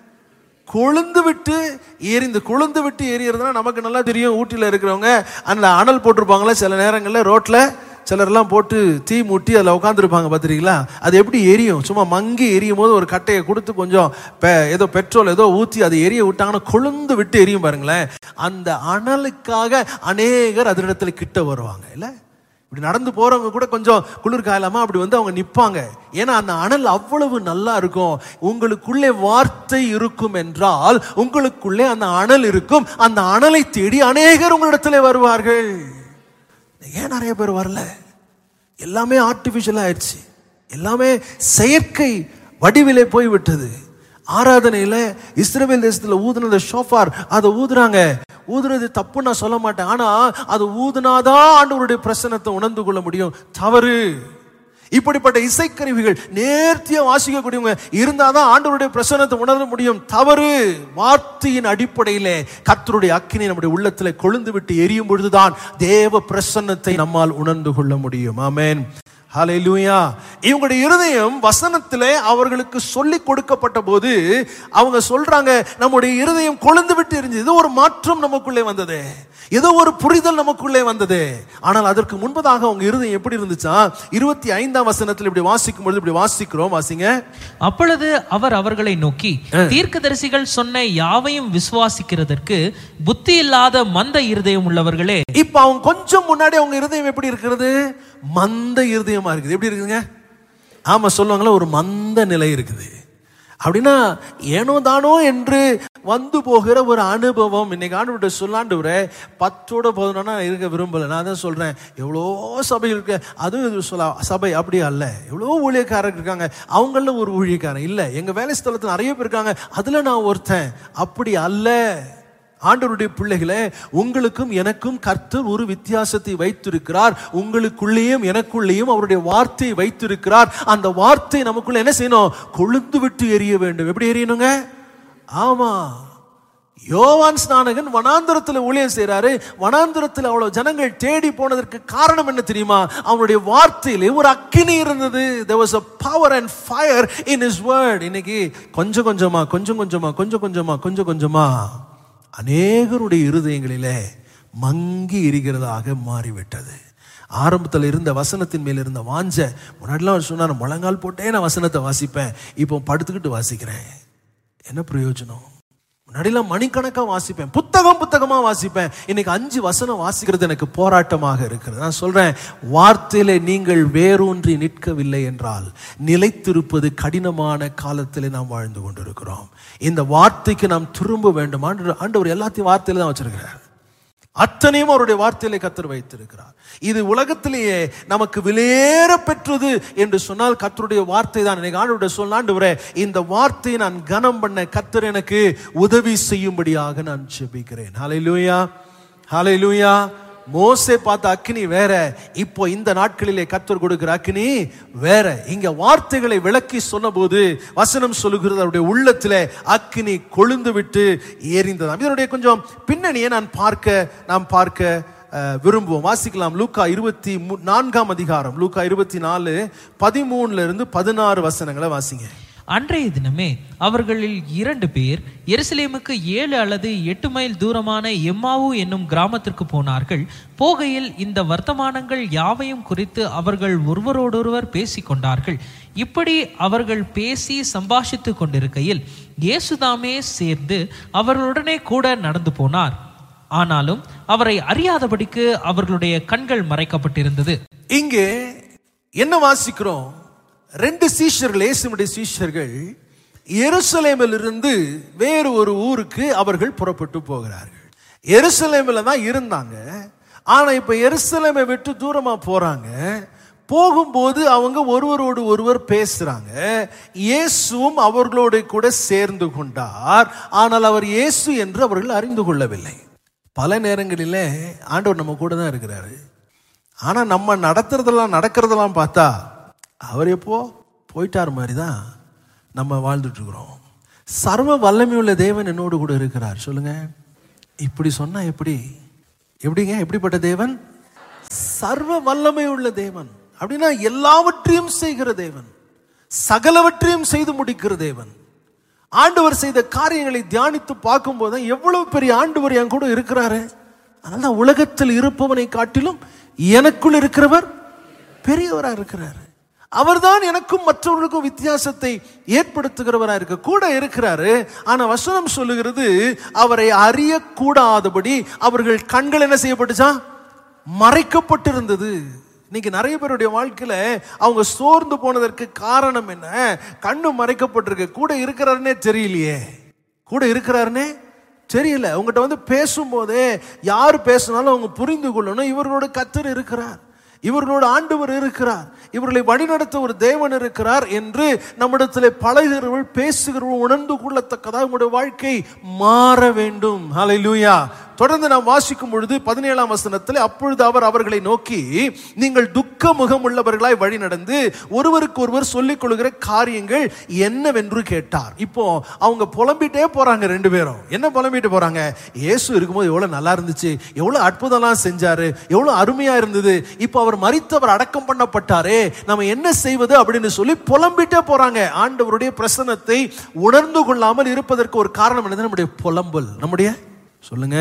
கொழுந்து விட்டு எரிந்து கொழுந்து விட்டு எரியறதுனா நமக்கு நல்லா தெரியும் ஊட்டியில் இருக்கிறவங்க அந்த அனல் போட்டிருப்பாங்களே சில நேரங்களில் ரோட்ல சிலர்லாம் போட்டு தீ மூட்டி அதில் உட்காந்துருப்பாங்க பார்த்துருக்கீங்களா அது எப்படி எரியும் சும்மா மங்கி எரியும் போது ஒரு கட்டையை கொடுத்து கொஞ்சம் பெ- ஏதோ பெட்ரோல் ஏதோ ஊற்றி அது எரிய விட்டாங்கன்னா கொழுந்து விட்டு எரியும் பாருங்களேன் அந்த அனலுக்காக அநேகர் அதனிடத்துல கிட்ட வருவாங்க இல்லை இப்படி நடந்து போறவங்க கூட கொஞ்சம் குளிர் காயலாமா அப்படி வந்து அவங்க நிப்பாங்க ஏன்னா அந்த அனல் அவ்வளவு நல்லா இருக்கும் உங்களுக்குள்ளே வார்த்தை இருக்கும் என்றால் உங்களுக்குள்ளே அந்த அனல் இருக்கும் அந்த அனலை தேடி அநேகர் உங்களிடத்துல வருவார்கள் ஏன் நிறைய பேர் வரல எல்லாமே ஆர்டிஃபிஷியல் ஆயிடுச்சு எல்லாமே செயற்கை வடிவிலே போய்விட்டது ஆராதனையில இஸ்ரவேல் தேசத்துல ஊதுனது ஷோஃபார் அதை ஊதுறாங்க ஊதுறது தப்பு நான் சொல்ல மாட்டேன் ஆனா அது ஊதுனாதான் ஆண்டவருடைய பிரசனத்தை உணர்ந்து கொள்ள முடியும் தவறு இப்படிப்பட்ட இசைக்கருவிகள் நேர்த்தியா வாசிக்கக்கூடியவங்க இருந்தாதான் ஆண்டவருடைய பிரசனத்தை உணர முடியும் தவறு வார்த்தையின் அடிப்படையிலே கர்த்தருடைய அக்கினி நம்முடைய உள்ளத்துல கொழுந்து விட்டு எரியும் பொழுதுதான் தேவ பிரசன்னத்தை நம்மால் உணர்ந்து கொள்ள முடியும் ஆமென் ஹalleluya இவங்களுடைய இருதயம் வசனத்திலே அவர்களுக்கு சொல்லி கொடுக்கப்பட்ட போது அவங்க சொல்றாங்க நம்முடைய இருதயம் கொழுந்து விட்டு எரிஞ்சது ஏதோ ஒரு மாற்றம் நமக்குள்ளே வந்தது ஏதோ ஒரு புரிதல் நமக்குள்ளே வந்தது ஆனால் அதற்கு முன்பதாக அவங்க இருதயம் எப்படி இருந்துச்சா இருபத்தி ஐந்தாம் வசனத்தில் இப்படி வாசிக்கும் பொழுது இப்படி வாசிக்கிறோம் வாசிங்க அப்பொழுது அவர் அவர்களை நோக்கி தீர்க்கதரிசிகள் சொன்ன யாவையும் விசுவாசிக்கிறதற்கு புத்தி இல்லாத மந்த இருதயம் உள்ளவர்களே இப்ப அவங்க கொஞ்சம் முன்னாடி அவங்க இருதயம் எப்படி இருக்கிறது மந்த இருதயமா இருக்குது எப்படி இருக்குதுங்க ஆமா சொல்லுவாங்களே ஒரு மந்த நிலை இருக்குது அப்படின்னா ஏனோ தானோ என்று வந்து போகிற ஒரு அனுபவம் இன்னைக்கு ஆண்டு சொல்லாண்டு பத்தோட போதுனா இருக்க விரும்பல நான் தான் சொல்றேன் எவ்வளோ சபை இருக்கு அதுவும் இது சொல்ல சபை அப்படி அல்ல எவ்வளோ ஊழியக்காரர் இருக்காங்க அவங்கள ஒரு ஊழியக்காரன் இல்லை எங்க வேலை ஸ்தலத்தில் நிறைய பேர் இருக்காங்க அதுல நான் ஒருத்தன் அப்படி அல்ல ஆண்டவருடைய பிள்ளைகளே உங்களுக்கும் எனக்கும் கர்த்தர் ஒரு வித்தியாசத்தை வைத்திருக்கிறார் உங்களுக்குள்ளேயும் எனக்குள்ளேயும் அவருடைய வார்த்தையை வைத்திருக்கிறார் அந்த வார்த்தை நமக்குள்ள என்ன செய்யணும் கொழுந்து விட்டு எரிய வேண்டும் எப்படி எரியணுங்க ஆமா யோவான் ஸ்நானகன் வனாந்தரத்தில் ஊழியம் செய்றாரு வனாந்தரத்தில் அவ்வளவு ஜனங்கள் தேடி போனதற்கு காரணம் என்ன தெரியுமா அவனுடைய வார்த்தையிலே ஒரு அக்கினி இருந்தது there was a power and fire in his word இன்னைக்கு கொஞ்சம் கொஞ்சமா கொஞ்சம் கொஞ்சமா கொஞ்சம் கொஞ்சமா கொஞ்சம் கொஞ்சமா அநேகருடைய இருதயங்களிலே மங்கி எரிகிறதாக மாறிவிட்டது ஆரம்பத்தில் இருந்த வசனத்தின் மேல் இருந்த வாஞ்ச முன்னாடிலாம் அவர் சொன்னார் முழங்கால் போட்டே நான் வசனத்தை வாசிப்பேன் இப்போ படுத்துக்கிட்டு வாசிக்கிறேன் என்ன பிரயோஜனம் முன்னாடிலாம் மணிக்கணக்கா வாசிப்பேன் புத்தகம் புத்தகமா வாசிப்பேன் இன்னைக்கு அஞ்சு வசனம் வாசிக்கிறது எனக்கு போராட்டமாக இருக்கிறது நான் சொல்றேன் வார்த்தையிலே நீங்கள் வேரூன்றி நிற்கவில்லை என்றால் நிலைத்திருப்பது கடினமான காலத்திலே நாம் வாழ்ந்து கொண்டிருக்கிறோம் இந்த வார்த்தைக்கு நாம் திரும்ப வேண்டும் ஆண்டு ஆண்டவர் எல்லாத்தையும் வார்த்தையில தான் வச்சிருக்கிறார் அத்தனையும் அவருடைய வார்த்தையிலே கத்தர் வைத்திருக்கிறார் இது உலகத்திலேயே நமக்கு விலையேற பெற்றது என்று சொன்னால் கத்தருடைய வார்த்தை தான் எனக்கு ஆண்டவருடைய சொல் ஆண்டவரே இந்த வார்த்தையை நான் கனம் பண்ண கத்தர் எனக்கு உதவி செய்யும்படியாக நான் ஜெபிக்கிறேன் ஹalleluya ஹalleluya மோசே பார்த்த அக்கினி வேற இப்போ இந்த நாட்களிலே கத்தர் கொடுக்கிற அக்கினி வேற இங்க வார்த்தைகளை விளக்கி சொன்னபோது வசனம் சொல்லுகிறது அவருடைய உள்ளத்திலே அக்கினி கொழுந்து விட்டு எரிந்ததாம் இதனுடைய கொஞ்சம் பின்னணியை நான் பார்க்க நாம் பார்க்க அஹ், விரும்புவோம் வாசிக்கலாம் லூக்கா இருபத்தி மூ- நான்காம் அதிகாரம் லூக்கா இருபத்தி நாலு பதிமூணுல இருந்து பதினாறு வசனங்களை வாசிங்க அன்றைய தினமே அவர்களில் இரண்டு பேர் எருசலேமுக்கு ஏழு அல்லது எட்டு மைல் தூரமான எம்மாவு என்னும் கிராமத்திற்கு போனார்கள் போகையில் இந்த வர்த்தமானங்கள் யாவையும் குறித்து அவர்கள் ஒருவரோடொருவர் பேசிக் கொண்டார்கள் இப்படி அவர்கள் பேசி சம்பாஷித்துக் கொண்டிருக்கையில் இயேசுதாமே சேர்ந்து அவர்களுடனே கூட நடந்து போனார் ஆனாலும் அவரை அறியாதபடிக்கு அவர்களுடைய கண்கள் மறைக்கப்பட்டிருந்தது இங்கே என்ன வாசிக்கிறோம் ரெண்டு சீஷர்கள் இயேசுனுடைய சீஷர்கள் எருசலேமில் இருந்து வேறு ஒரு ஊருக்கு அவர்கள் புறப்பட்டு போகிறார்கள் எருசலேமில் தான் இருந்தாங்க ஆனா இப்ப எருசலேமை விட்டு தூரமா போறாங்க போகும்போது அவங்க ஒருவரோடு ஒருவர் பேசுறாங்க இயேசுவும் அவர்களோடு கூட சேர்ந்து கொண்டார் ஆனால் அவர் இயேசு என்று அவர்கள் அறிந்து கொள்ளவில்லை பல நேரங்களிலே ஆண்டவர் நம்ம கூட தான் இருக்கிறாரு ஆனா நம்ம நடத்துறதெல்லாம் நடக்கிறதெல்லாம் பார்த்தா அவர் எப்போ போயிட்டார் மாதிரி தான் நம்ம வாழ்ந்துட்டு இருக்கிறோம் சர்வ வல்லமையுள்ள தேவன் என்னோடு கூட இருக்கிறார் சொல்லுங்க இப்படி சொன்னா எப்படி எப்படிங்க எப்படிப்பட்ட தேவன் சர்வ வல்லமையுள்ள தேவன் அப்படின்னா எல்லாவற்றையும் செய்கிற தேவன் சகலவற்றையும் செய்து முடிக்கிற தேவன் ஆண்டவர் செய்த காரியங்களை தியானித்து பார்க்கும்போது தான் எவ்வளவு பெரிய ஆண்டவர் என் கூட இருக்கிறாரு அதனால தான் உலகத்தில் இருப்பவனை காட்டிலும் எனக்குள் இருக்கிறவர் பெரியவராக இருக்கிறாரு அவர்தான் எனக்கும் மற்றவர்களுக்கும் வித்தியாசத்தை ஏற்படுத்துகிறவராக இருக்க கூட இருக்கிறாரு ஆனா வசனம் சொல்லுகிறது அவரை அறியக்கூடாதபடி அவர்கள் கண்கள் என்ன செய்யப்பட்டுச்சா மறைக்கப்பட்டிருந்தது இன்னைக்கு நிறைய பேருடைய வாழ்க்கையில அவங்க சோர்ந்து போனதற்கு காரணம் என்ன கண்ணு மறைக்கப்பட்டிருக்கு கூட இருக்கிறாருன்னே தெரியலையே கூட இருக்கிறாருன்னே தெரியல உங்ககிட்ட வந்து பேசும்போதே யார் பேசினாலும் அவங்க புரிந்து கொள்ளணும் இவர்களோட கத்தர் இருக்கிறார் இவர்களோட ஆண்டவர் இருக்கிறார் இவர்களை வழிநடத்த ஒரு தேவன் இருக்கிறார் என்று நம்மிடத்தில் பழகிறவர்கள் பேசுகிறவர்கள் உணர்ந்து கொள்ளத்தக்கதாக உங்களுடைய வாழ்க்கை மாற வேண்டும் ஹalleluya தொடர்ந்து நாம் வாசிக்கும் பொழுது பதினேழாம் வசனத்தில் அப்பொழுது அவர் அவர்களை நோக்கி நீங்கள் துக்க முகம் உள்ளவர்களாய் வழி நடந்து ஒருவருக்கு ஒருவர் சொல்லிக் கொள்கிற காரியங்கள் என்னவென்று கேட்டார் இப்போ அவங்க புலம்பிட்டே போறாங்க ரெண்டு பேரும் என்ன புலம்பிட்டு போறாங்க இயேசு இருக்கும்போது எவ்வளவு நல்லா இருந்துச்சு எவ்வளவு அற்புதம்லாம் செஞ்சாரு எவ்வளவு அருமையா இருந்தது இப்போ அவர் மரித்தவர் அடக்கம் பண்ணப்பட்டாரே நம்ம என்ன செய்வது அப்படின்னு சொல்லி புலம்பிட்டே போறாங்க ஆண்டவருடைய பிரசன்னத்தை உணர்ந்து கொள்ளாமல் இருப்பதற்கு ஒரு காரணம் என்னது நம்முடைய புலம்பல் நம்முடைய சொல்லுங்க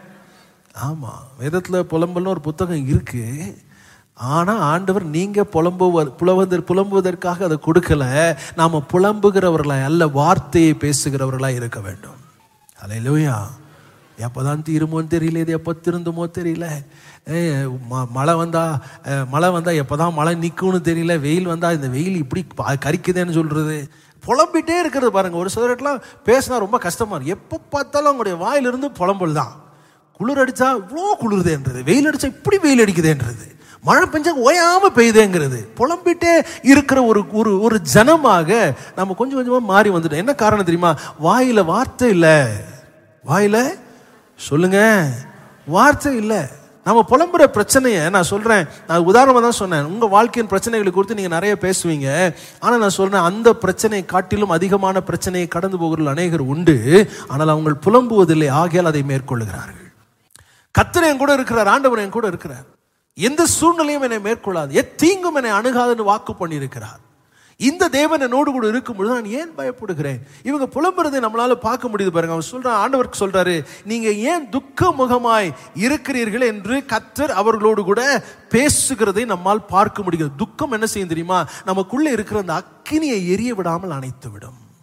ஆமா வேதத்துல புலம்பல்னு ஒரு புத்தகம் இருக்கு ஆனா ஆண்டவர் நீங்க புலம்புவ புலவதற் புலம்புவதற்காக அதை கொடுக்கல நாம புலம்புகிறவர்களாய் அல்ல வார்த்தையை பேசுகிறவர்களாய் இருக்க வேண்டும் அல்லேலூயா எப்போதான் தீருமோன்னு தெரியல இது எப்போ திருந்துமோ தெரியல ஏ, ம- மழை வந்தா அஹ், மழை வந்தா எப்போதான் மழை நிற்கும்னு தெரியல வெயில் வந்தா இந்த வெயில் இப்படி பா- கரிக்குதேன்னு சொல்றது புலம்பிட்டே இருக்கிறது பாருங்க ஒரு சிலருக்குலாம் பேசினா ரொம்ப கஷ்டமா இருக்கு எப்போ பார்த்தாலும் அவங்களுடைய வாயிலிருந்து புலம்பல் தான் குளிர் அடிச்சா இவ்வளோ குளிருதேன்றது வெயில் அடிச்சா இப்படி வெயில் அடிக்குதேன்றது மழை பெஞ்சா ஓயாம பெய்யுதேங்கிறது புலம்பிட்டே இருக்கிற ஒரு ஒரு ஒரு ஜனமாக நம்ம கொஞ்சம் கொஞ்சமா மாறி வந்துட்டோம் என்ன காரணம் தெரியுமா வாயில வார்த்தை இல்லை வாயில சொல்லுங்க வார்த்தை இல்லை நம்ம புலம்புற பிரச்சனையை நான் சொல்றேன் நான் உதாரணமாக தான் சொன்னேன் உங்க வாழ்க்கையின் பிரச்சனைகளை குறித்து நீங்க நிறைய பேசுவீங்க ஆனா நான் சொல்றேன் அந்த பிரச்சனை காட்டிலும் அதிகமான பிரச்சனையை கடந்து போகிறவர்கள் அநேகர் உண்டு ஆனால் அவங்க புலம்புவதில்லை ஆகையால் அதை மேற்கொள்ளுகிறார்கள் கத்தர் என் கூட இருக்கிறார் ஆண்டவர் என் கூட இருக்கிறார் எந்த சூழ்நிலையும் என்னை மேற்கொள்ளாது எத்தீங்கும் என்னை அணுகாதுன்னு வாக்கு பண்ணியிருக்கிறார் இந்த தேவன் என்னோடு கூட இருக்கும்பொழுது நான் ஏன் பயப்படுகிறேன் இவங்க புலம்புறதை நம்மளால பார்க்க முடியுது பாருங்க அவர் சொல்றான் ஆண்டவருக்கு சொல்றாரு நீங்க ஏன் துக்க முகமாய் இருக்கிறீர்கள் என்று கத்தர் அவர்களோடு கூட பேசுகிறதை நம்மால் பார்க்க முடிகிறது துக்கம் என்ன செய்யும் தெரியுமா நமக்குள்ள இருக்கிற அந்த அக்கினியை எரிய விடாமல் அணைத்து விடும்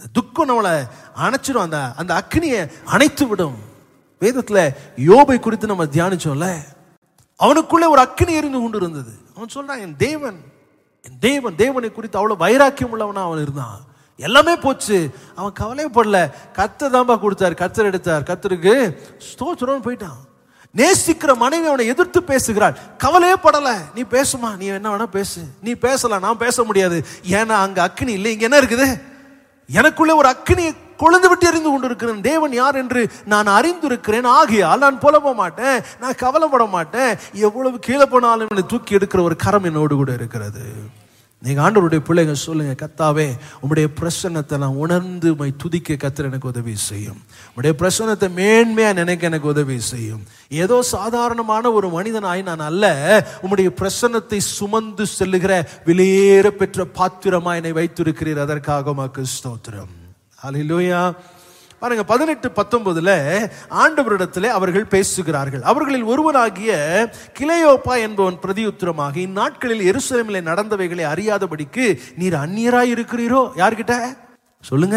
துக்கம் நம்மளை அணைச்சிடும் அந்த அந்த அக்னியை அணைத்து விடும் வேதத்துல யோபை குறித்து நம்ம தியானிச்சோம்ல அவனுக்குள்ளே ஒரு அக்கினி எரிந்து கொண்டு இருந்தது அவன் சொல்றான் என் தேவன் என் தேவன் தேவனை குறித்து அவ்வளவு வைராக்கியம் உள்ளவனா அவன் இருந்தான் எல்லாமே போச்சு அவன் கவலைப்படல கத்தர் தான்பா கொடுத்தார் கத்தர் எடுத்தார் கத்தருக்கு ஸ்தோத்திரம்னு போயிட்டான் நேசிக்கிற மனைவி அவனை எதிர்த்து பேசுகிறாள் கவலையே படல நீ பேசுமா நீ என்ன வேணா பேசு நீ பேசலாம் நான் பேச முடியாது ஏன்னா அங்க அக்கினி இல்லை இங்க என்ன இருக்குது எனக்குள்ளே ஒரு அக்கினியை கொழுந்து விட்டு எறிந்து கொண்டிருக்கிறேன் தேவன் யார் என்று நான் அறிந்திருக்கிறேன் ஆகையால் நான் புலம்ப மாட்டேன் நான் கவலைப்பட மாட்டேன் எவ்வளவு கீழே போனாலும் என்னை தூக்கி எடுக்கிற ஒரு கரம் என்னோடு கூட இருக்கிறது நீங்க ஆண்டவருடைய பிள்ளைங்க சொல்லுங்க கத்தாவே உம்முடைய பிரசன்னத்தை நான் உணர்ந்து உம்மை துதிக்க கத்தர் எனக்கு உதவி செய்யும் உம்முடைய பிரசன்னத்தை மேன்மையா நினைக்க எனக்கு உதவி செய்யும் ஏதோ சாதாரணமான ஒரு மனிதனாய் நான் அல்ல உம்முடைய பிரசன்னத்தை சுமந்து செல்லுகிற வெளியேற பெற்ற பாத்திரமா என்னை வைத்திருக்கிறீர் அதற்காக உமக்கு ஸ்தோத்திரம் ஹalleluya பாருங்க பதினெட்டு பத்தொன்பதுல ஆண்டவரிடத்திலே அவர்கள் பேசுகிறார்கள் அவர்களில் ஒருவனாகிய கிளையோப்பா என்பவன் பிரதியுத்தரமாக இந்நாட்களில் எருசலேமிலே நடந்தவைகளை அறியாதபடிக்கு நீர் அந்நியராய் இருக்கிறீரோ யார்கிட்ட சொல்லுங்க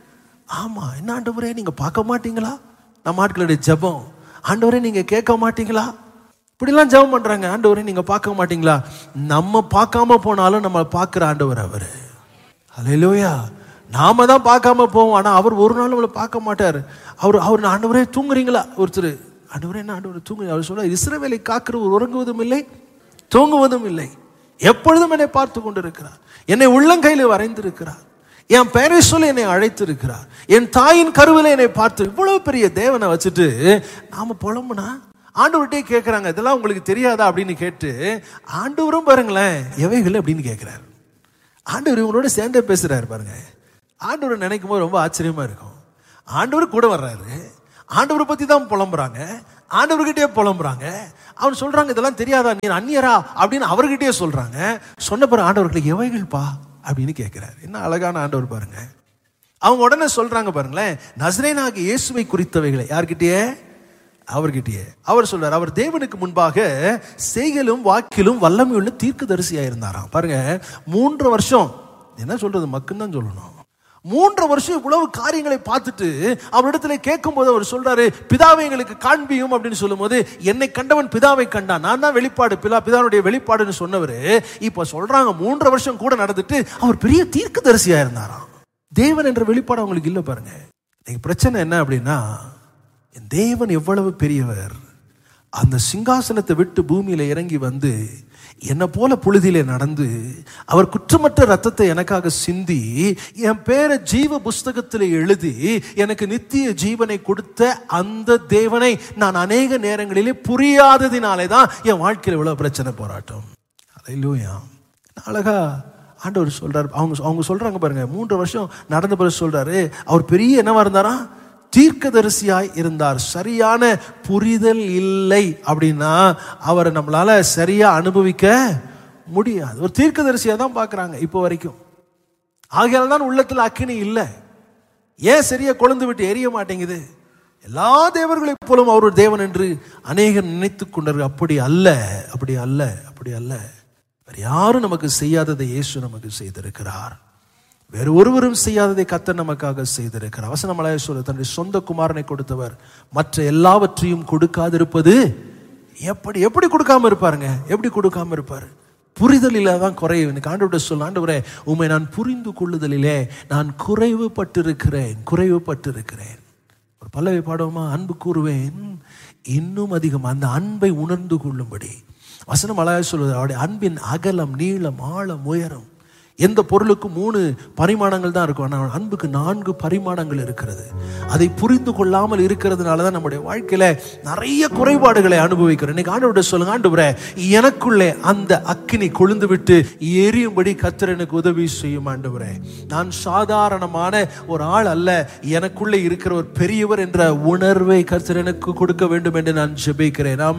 ஆமா என்ன ஆண்டவரே நீங்க பார்க்க மாட்டீங்களா நம்ம ஆட்களுடைய ஜெபம் ஆண்டவரே நீங்க கேட்க மாட்டீங்களா இப்படிலாம் ஜெபம் பண்றாங்க ஆண்டவரே நீங்க பார்க்க மாட்டீங்களா நம்ம பார்க்காம போனாலும் நம்ம பார்க்கிற ஆண்டவர் அவரு ஹalleluya நாம தான் பார்க்காம போவோம் ஆனா அவர் ஒரு நாள் நம்மளை பார்க்க மாட்டார் அவர் அவர் ஆண்டவரே தூங்குறீங்களா ஒருத்தர் ஆண்டவரே என்ன ஆண்டவரே தூங்குறீங்க அவர் சொல்ல இஸ்ரவேலை காக்கிறவர் உறங்குவதும் இல்லை தூங்குவதும் இல்லை எப்பொழுதும் என்னை பார்த்து கொண்டிருக்கிறார் என்னை உள்ளங்கையில் வரைந்திருக்கிறார் என் பெயரை சொல்லி என்னை அழைத்திருக்கிறார் என் தாயின் கருவில என்னை பார்த்து இவ்வளவு பெரிய தேவனை வச்சுட்டு நாம புலம்புனா ஆண்டவர்கிட்டே கேட்குறாங்க இதெல்லாம் உங்களுக்கு தெரியாதா அப்படின்னு கேட்டு ஆண்டவரும் பாருங்களேன் எவைகள் அப்படின்னு கேட்குறாரு ஆண்டவர் இவங்களோட சேர்ந்தே பேசுறாரு பாருங்க ஆண்டவர் நினைக்கும் போது ரொம்ப ஆச்சரியமா இருக்கும் ஆண்டவர் கூட வர்றாரு ஆண்டவரை பத்தி தான் புலம்புறாங்க ஆண்டவர்கிட்டயே புலம்புறாங்க அவன் சொல்றாங்க இதெல்லாம் தெரியாதா நீ அந்நியரா அப்படின்னு அவர்கிட்டயே சொல்றாங்க சொன்ன பிறகு ஆண்டவர்களுக்கு எவைகள்ப்பா அப்படின்னு கேட்கிறாரு என்ன அழகான ஆண்டவர் பாருங்க அவங்க உடனே சொல்றாங்க பாருங்களேன் நசரேனாகிய இயேசுவை குறித்தவைகளை யார்கிட்டயே அவர்கிட்டயே அவர் சொல்றார் அவர் தேவனுக்கு முன்பாக செய்கலும் வாக்கிலும் வல்லமையுள்ள தீர்க்கதரிசியா இருந்தாராம் பாருங்க மூன்று வருஷம் என்ன சொல்றது மக்குன்னு தான் சொல்லணும் மூன்று வருஷம் இவ்வளவு காரியங்களை பார்த்துட்டு அவரிடத்துல கேட்கும் போது அவர் சொல்றாரு பிதாவை எங்களுக்கு காண்பியும் அப்படின்னு சொல்லும்போது என்னை கண்டவன் பிதாவை கண்டான் நான் தான் வெளிப்பாடு பிதா பிதாவுடைய வெளிப்பாடுன்னு சொன்னவர் இப்ப சொல்றாங்க மூன்று வருஷம் கூட நடந்துட்டு அவர் பெரிய தீர்க்கதரிசியா இருந்தாராம் தேவன் என்ற வெளிப்பாடு அவங்களுக்கு இல்லை பாருங்க இன்னைக்கு பிரச்சனை என்ன அப்படின்னா என் தேவன் எவ்வளவு பெரியவர் அந்த சிங்காசனத்தை விட்டு பூமியில இறங்கி வந்து என்னை போல புழுதியிலே நடந்து அவர் குற்றமற்ற ரத்தத்தை எனக்காக சிந்தி என் பேரை ஜீவ புஸ்தகத்தில் எழுதி எனக்கு நித்திய ஜீவனை கொடுத்த அந்த தேவனை நான் அநேக நேரங்களிலே புரியாததினாலே தான் என் வாழ்க்கையில் இவ்வளவு பிரச்சனை போராட்டம் அலையிலூயா அழகா ஆண்டவர் சொல்றாரு அவங்க அவங்க சொல்றாங்க பாருங்க மூன்று வருஷம் நடந்த பிறகு சொல்றாரு அவர் பெரிய என்னவா இருந்தாரா தீர்க்கதரிசியாய் இருந்தார் சரியான புரிதல் இல்லை அப்படின்னா அவரை நம்மளால சரியா அனுபவிக்க முடியாது ஒரு தீர்க்கதரிசியா தான் பார்க்கறாங்க இப்போ வரைக்கும் ஆகையால் தான் உள்ளத்தில் அக்கினி இல்லை ஏன் சரியா கொழுந்து விட்டு எரிய மாட்டேங்குது எல்லா தேவர்களைப் போலும் அவர் ஒரு தேவன் என்று அநேகர் நினைத்து கொண்டார்கள் அப்படி அல்ல அப்படி அல்ல அப்படி அல்ல வேற யாரும் நமக்கு செய்யாததை இயேசு நமக்கு செய்திருக்கிறார் வேறு ஒருவரும் செய்யாததை கத்தர் நமக்காக செய்திருக்கிறார் வசனமலாய சொல்ல தன்னுடைய சொந்த குமாரனை கொடுத்தவர் மற்ற எல்லாவற்றையும் கொடுக்காதிருப்பது எப்படி எப்படி கொடுக்காம இருப்பாருங்க எப்படி கொடுக்காம இருப்பாரு புரிதலில தான் குறைவு எனக்கு ஆண்டவர்கிட்ட சொல்ல ஆண்டவரே உண்மை நான் புரிந்து கொள்ளுதலிலே நான் குறைவுபட்டிருக்கிறேன் குறைவுபட்டிருக்கிறேன் ஒரு பல்லவி பாடுவோமா அன்பு கூறுவேன் இன்னும் அதிகம் அந்த அன்பை உணர்ந்து கொள்ளும்படி வசனம் அழகாக சொல்வது அவருடைய அன்பின் அகலம் நீளம் ஆழம் உயரம் எந்த பொருளுக்கும் மூணு பரிமாணங்கள் தான் இருக்கும் ஆனால் அன்புக்கு நான்கு பரிமாணங்கள் இருக்கிறது அதை புரிந்து கொள்ளாமல் இருக்கிறதுனால தான் நம்முடைய வாழ்க்கையில நிறைய குறைபாடுகளை அனுபவிக்கிறோம் இன்னைக்கு ஆண்டவருடைய சொல்லுங்க ஆண்டவரே எனக்குள்ளே அந்த அக்கினி கொழுந்து விட்டு எரியும்படி கத்தர் எனக்கு உதவி செய்யும் ஆண்டவரே நான் சாதாரணமான ஒரு ஆள் அல்ல எனக்குள்ளே இருக்கிற ஒரு பெரியவர் என்ற உணர்வை கர்த்தர் எனக்கு கொடுக்க வேண்டும் என்று நான் ஜெபிக்கிறேன் ஆமென்.